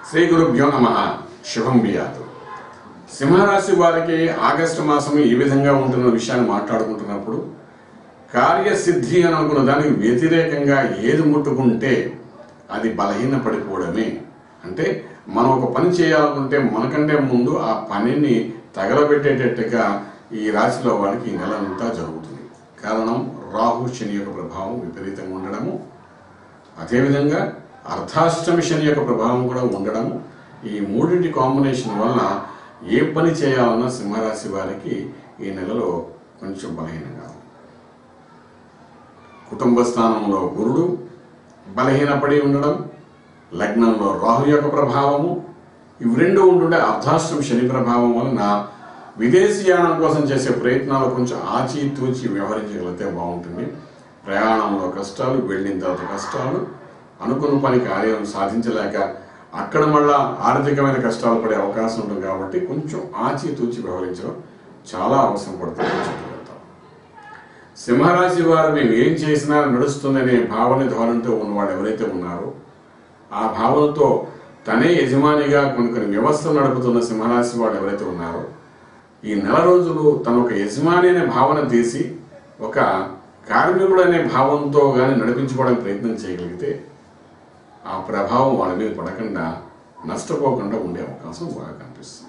శ్రీ గురుభ్యో నమ శుభం బియాతు సింహరాశి వారికి ఆగస్టు మాసం ఈ విధంగా ఉంటున్న విషయాన్ని మాట్లాడుకుంటున్నప్పుడు కార్యసిద్ధి అని అనుకున్న దానికి వ్యతిరేకంగా ఏది ముట్టుకుంటే అది బలహీన పడిపోవడమే అంటే మనం ఒక పని చేయాలనుకుంటే మనకంటే ముందు ఆ పనిని తగలబెట్టేటట్టుగా ఈ రాశిలో వాడికి ఈ నెల అంతా జరుగుతుంది కారణం రాహు శని యొక్క ప్రభావం విపరీతంగా ఉండడము అదేవిధంగా అర్ధాష్టమి శని యొక్క ప్రభావం కూడా ఉండడము ఈ మూడింటి కాంబినేషన్ వలన ఏ పని చేయాలన్నా సింహరాశి వారికి ఈ నెలలో కొంచెం బలహీనంగా ఉంది కుటుంబ స్థానంలో గురుడు బలహీనపడి ఉండడం లగ్నంలో రాహు యొక్క ప్రభావము ఇవి రెండు ఉంటుండే అర్ధాష్టమి శని ప్రభావం వలన విదేశీయానం కోసం చేసే ప్రయత్నాలు కొంచెం ఆచితూచి వ్యవహరించగలిగితే బాగుంటుంది ప్రయాణంలో కష్టాలు వెళ్ళిన తర్వాత కష్టాలు అనుకున్న పని కార్యం సాధించలేక అక్కడ మళ్ళా ఆర్థికమైన కష్టాలు పడే అవకాశం ఉంటుంది కాబట్టి కొంచెం ఆచితూచి వ్యవహరించడం చాలా అవసరం పడుతుంది అని చెప్పగలుగుతాం సింహరాశి వారు మేము ఏం చేసినా నడుస్తుందనే భావన ధోరణితో ఉన్నవాడు ఎవరైతే ఉన్నారో ఆ భావనతో తనే యజమానిగా కొన్ని కొన్ని వ్యవస్థలు నడుపుతున్న సింహరాశి వాడు ఎవరైతే ఉన్నారో ఈ నెల రోజులు తను ఒక యజమాని అనే భావన తీసి ఒక కార్మికుడు అనే భావంతో కానీ నడిపించుకోవడానికి ప్రయత్నం చేయగలిగితే ఆ ప్రభావం వాళ్ళ మీద పడకుండా నష్టపోకుండా ఉండే అవకాశం బాగా కనిపిస్తుంది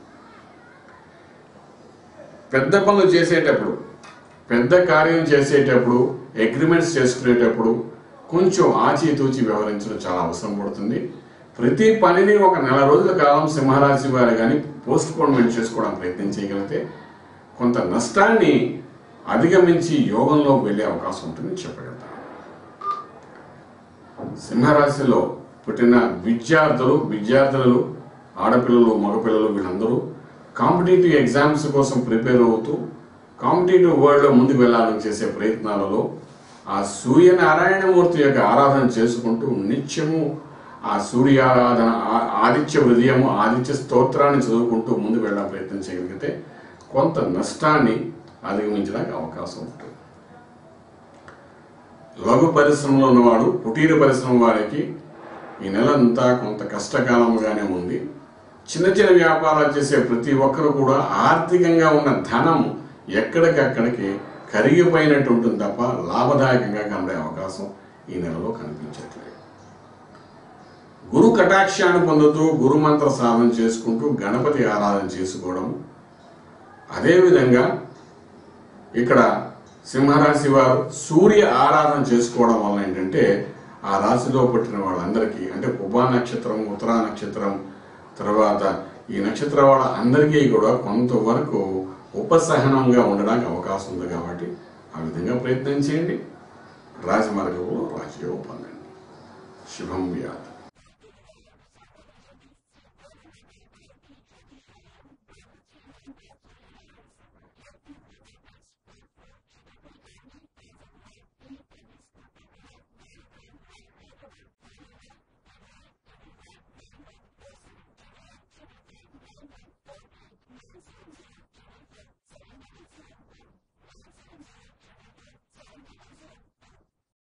పెద్ద పనులు చేసేటప్పుడు పెద్ద కార్యం చేసేటప్పుడు అగ్రిమెంట్స్ చేసుకునేటప్పుడు కొంచెం ఆచితూచి వ్యవహరించడం చాలా అవసరం పడుతుంది ప్రతి పనిని ఒక నెల రోజుల కాలం సింహరాశి వారు కానీ పోస్ట్ పోన్మెంట్ చేసుకోవడం ప్రయత్నం చేయగలిగితే కొంత నష్టాన్ని అధిగమించి యోగంలో వెళ్ళే అవకాశం ఉంటుందని చెప్పగలుగుతాను సింహరాశిలో పుట్టిన విద్యార్థులు విద్యార్థులు ఆడపిల్లలు మగపిల్లలు వీళ్ళందరూ కాంపిటేటివ్ ఎగ్జామ్స్ కోసం ప్రిపేర్ అవుతూ కాంపిటేటివ్ వరల్డ్లో ముందుకు వెళ్ళాలని చేసే ప్రయత్నాలలో ఆ సూర్యనారాయణమూర్తి యొక్క ఆరాధన చేసుకుంటూ నిత్యము ఆ సూర్యారాధన ఆ- ఆదిత్య హృదయము ఆదిత్య స్తోత్రాన్ని చదువుకుంటూ ముందుకు వెళ్ళే ప్రయత్నం చేయగలిగితే కొంత నష్టాన్ని అధిగమించడానికి అవకాశం ఉంటుంది లఘు పరిశ్రమలో ఉన్నవాడు కుటీర పరిశ్రమ వారికి ఈ నెలంతా కొంత కష్టకాలంగానే ఉంది చిన్న చిన్న వ్యాపారాలు చేసే ప్రతి ఒక్కరు కూడా ఆర్థికంగా ఉన్న ధనం ఎక్కడికక్కడికి కరిగిపోయినట్టు ఉంటుంది తప్ప లాభదాయకంగా కనబడే అవకాశం ఈ నెలలో కనిపించట్లేదు గురు కటాక్షాన్ని పొందుతూ గురు మంత్ర సాధన చేసుకుంటూ గణపతి ఆరాధన చేసుకోవడం అదేవిధంగా ఇక్కడ సింహరాశి వారు సూర్య ఆరాధన చేసుకోవడం వల్ల ఏంటంటే ఆ రాశిలో పుట్టిన వాళ్ళందరికీ అంటే పుబ్బా నక్షత్రం ఉత్తరా నక్షత్రం తర్వాత ఈ నక్షత్ర వాళ్ళందరికీ కూడా కొంతవరకు ఉపసహనంగా ఉండడానికి అవకాశం ఉంది కాబట్టి ఆ విధంగా ప్రయత్నం చేయండి రాజమార్గంలో రాజయోగం పొందండి శుభం వ్యాధి